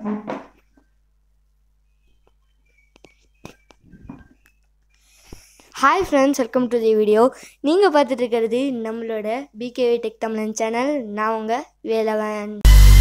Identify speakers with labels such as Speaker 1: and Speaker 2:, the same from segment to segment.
Speaker 1: hi friends welcome to the video நீங்கள் பார்த்துட்டு இருக்கிறது நம்மளோட பிகேவி டெக் தமிழன் சேனல் நான் உங்கள் வேலவன்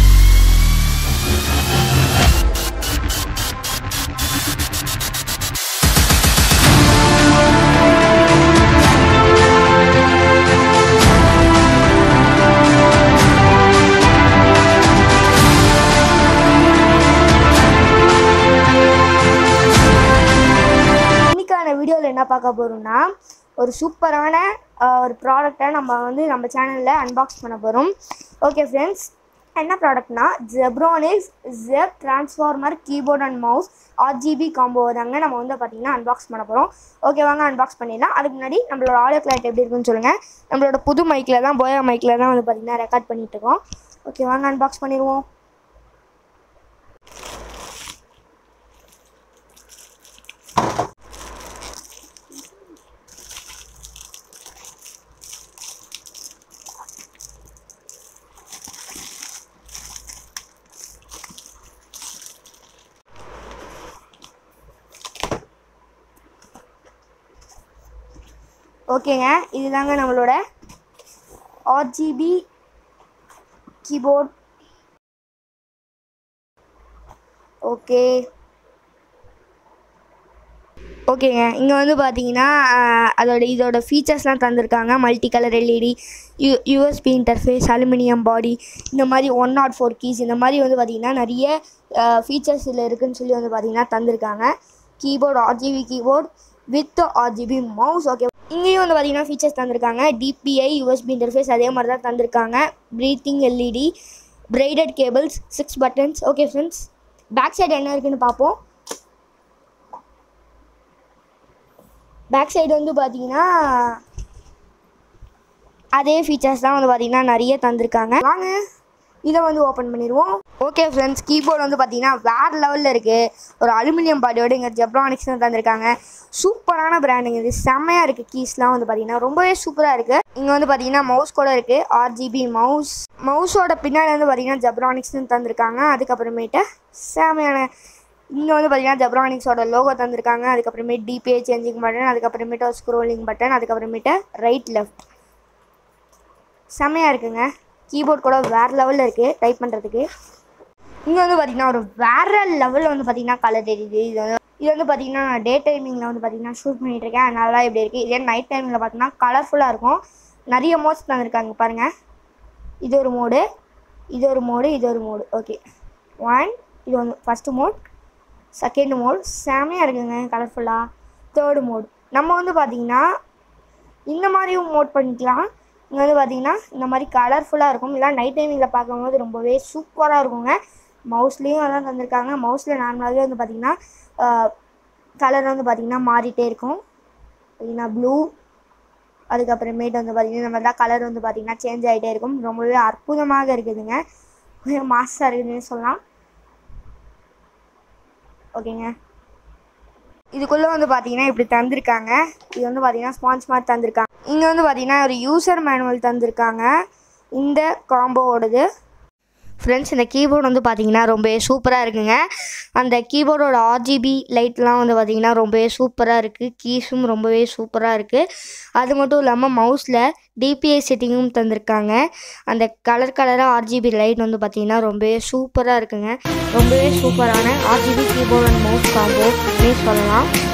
Speaker 1: இன்னைக்கான வீடியோவில் என்ன பார்க்க போகிறோம்னா ஒரு சூப்பரான அஹ், ஒரு ப்ராடக்டை நம்ம வந்து நம்ம சேனலில் அன்பாக்ஸ் பண்ண போகிறோம் ஓகே ஃப்ரெண்ட்ஸ் என்ன ப்ராடக்ட்னா Zebronics Zeb transformer keyboard and mouse RGB combo தாங்க நம்ம வந்து பார்த்தீங்கன்னா அன்பாக்ஸ் பண்ண போகிறோம் ஓகே வாங்க அன்பாக்ஸ் பண்ணிடலாம் அதுக்கு முன்னாடி நம்மளோட ஆடியோ கிளாரிட்டி எப்படி இருக்குன்னு சொல்லுங்கள் நம்மளோட புது மைக்கில் தான் போயா மைக்கில் தான் வந்து பார்த்தீங்கன்னா ரெக்கார்ட் பண்ணிட்டு இருக்கோம் ஓகே வாங்க அன்பாக்ஸ் பண்ணிடுவோம் ஓகேங்க இதுதாங்க நம்மளோட ஆர்ஜிபி கீபோர்ட் ஓகே ஓகேங்க இங்கே வந்து பார்த்தீங்கன்னா ஆஹ், அதோட இதோட ஃபீச்சர்ஸ்லாம் தந்திருக்காங்க multi colour LED U USB interface aluminium body இந்த மாதிரி ஒன் நாட் ஃபோர் கீஸ் இந்த மாதிரி வந்து பார்த்தீங்கன்னா நிறைய ஃபீச்சர்ஸ் இதில் இருக்குன்னு சொல்லி வந்து பார்த்தீங்கன்னா தந்திருக்காங்க keyboard RGB keyboard with RGB mouse okay இங்கேயும் வந்து பார்த்தீங்கன்னா ஃபீச்சர்ஸ் தந்திருக்காங்க டிபிஐ யூஎஸ்பி இன்டர்ஃபேஸ் அதே மாதிரி தான் தந்திருக்காங்க breathing LED braided cables six buttons okay friends back side என்ன இருக்குன்னு பார்ப்போம் பேக் சைடு வந்து பார்த்தீங்கன்னா அதே ஃபீச்சர்ஸ் தான் வந்து பார்த்தீங்கன்னா நிறைய தந்திருக்காங்க வாங்க இதை வந்து ஓப்பன் பண்ணிடுவோம் ஓகே ஃப்ரெண்ட்ஸ் கீபோர்டு வந்து பார்த்தீங்கன்னா வேறு லெவலில் இருக்குது ஒரு அலுமினியம் பாடியோட இங்கே ஜெப்ரானிக்ஸ் தான் தந்திருக்காங்க சூப்பரான பிராண்டுங்க இது செம்மையாக இருக்குது கீஸ்லாம் வந்து பார்த்தீங்கன்னா ரொம்பவே சூப்பராக இருக்குது இங்கே வந்து பார்த்தீங்கன்னா மவுஸ் கூட இருக்குது ஆர்ஜிபி மவுஸ் மவுஸோட பின்னாடி வந்து பார்த்தீங்கன்னா ஜெப்ரானிக்ஸ்னு தந்திருக்காங்க அதுக்கப்புறமேட்டு செம்மையான இங்கே வந்து பார்த்தீங்கன்னா ஜெப்ரானிக்ஸோட லோகோ தந்திருக்காங்க அதுக்கப்புறமேட்டு டிபிஐ சேஞ்சிங் பட்டன் அதுக்கப்புறமேட்டு ஒரு ஸ்க்ரோலிங் பட்டன் அதுக்கப்புறமேட்டு ரைட் லெஃப்ட் செம்மையாக இருக்குங்க கீபோர்ட் கூட வேறு லெவலில் இருக்குது டைப் பண்ணுறதுக்கு இங்கே வந்து பார்த்தீங்கன்னா ஒரு வேறு லெவலில் வந்து பார்த்தீங்கன்னா கலர் தெரியுது இது வந்து இது வந்து பார்த்தீங்கன்னா நான் டே டைமிங்கில் வந்து பார்த்தீங்கன்னா ஷூட் பண்ணிட்டு இருக்கேன் அதனால தான் இப்படி இருக்குது இதே நைட் டைமில் பார்த்தீங்கன்னா கலர்ஃபுல்லாக இருக்கும் நிறைய மோட்ஸ் தந்திருக்காங்க பாருங்கள் இது ஒரு மோடு இது ஒரு மோடு இது ஒரு மோடு ஓகே ஒன் இது வந்து ஃபஸ்ட்டு மோட் செகண்ட் மோட் செமையாக இருக்குங்க கலர்ஃபுல்லாக தேர்டு மோட் நம்ம வந்து பார்த்தீங்கன்னா இந்த மாதிரியும் மோட் பண்ணிக்கலாம் இங்கே வந்து பார்த்தீங்கன்னா இந்த மாதிரி கலர்ஃபுல்லாக இருக்கும் இதெல்லாம் நைட் டைமிங்கில் பார்க்கும்போது ரொம்பவே சூப்பராக இருக்குங்க மவுஸ்லேயும் அதான் தந்திருக்காங்க மவுஸில் நார்மலாகவே வந்து பார்த்தீங்கன்னா கலர் வந்து பார்த்தீங்கன்னா மாறிட்டே இருக்கும் பார்த்தீங்கன்னா ப்ளூ அதுக்கப்புறமேட்டு வந்து பார்த்தீங்கன்னா இந்த மாதிரிலாம் கலர் வந்து பார்த்தீங்கன்னா சேஞ்ச் ஆகிட்டே இருக்கும் ரொம்பவே அற்புதமாக இருக்குதுங்க மாசாக இருக்குதுன்னு சொல்லலாம் ஓகேங்க இதுக்குள்ளே வந்து பார்த்தீங்கன்னா இப்படி தந்திருக்காங்க இது வந்து பார்த்தீங்கன்னா ஸ்பான்ஸ் மாதிரி தந்திருக்காங்க இங்கே வந்து பார்த்தீங்கன்னா ஒரு யூசர் மேனுவல் தந்திருக்காங்க இந்த காம்போவோடது ஃப்ரெண்ட்ஸ் இந்த கீபோர்டு வந்து பார்த்தீங்கன்னா ரொம்பவே சூப்பராக இருக்குங்க அந்த கீபோர்டோட ஆர்ஜிபி லைட்லாம் வந்து பார்த்தீங்கன்னா ரொம்பவே சூப்பராக இருக்குது கீஸும் ரொம்பவே சூப்பராக இருக்குது அது மட்டும் இல்லாமல் மவுஸில் டிபிஐ செட்டிங்கும் தந்திருக்காங்க அந்த கலர் கலராக ஆர்ஜிபி லைட் வந்து பார்த்தீங்கன்னா ரொம்பவே சூப்பராக இருக்குங்க ரொம்பவே சூப்பரான RGB keyboard and mouse combo சொல்லலாம்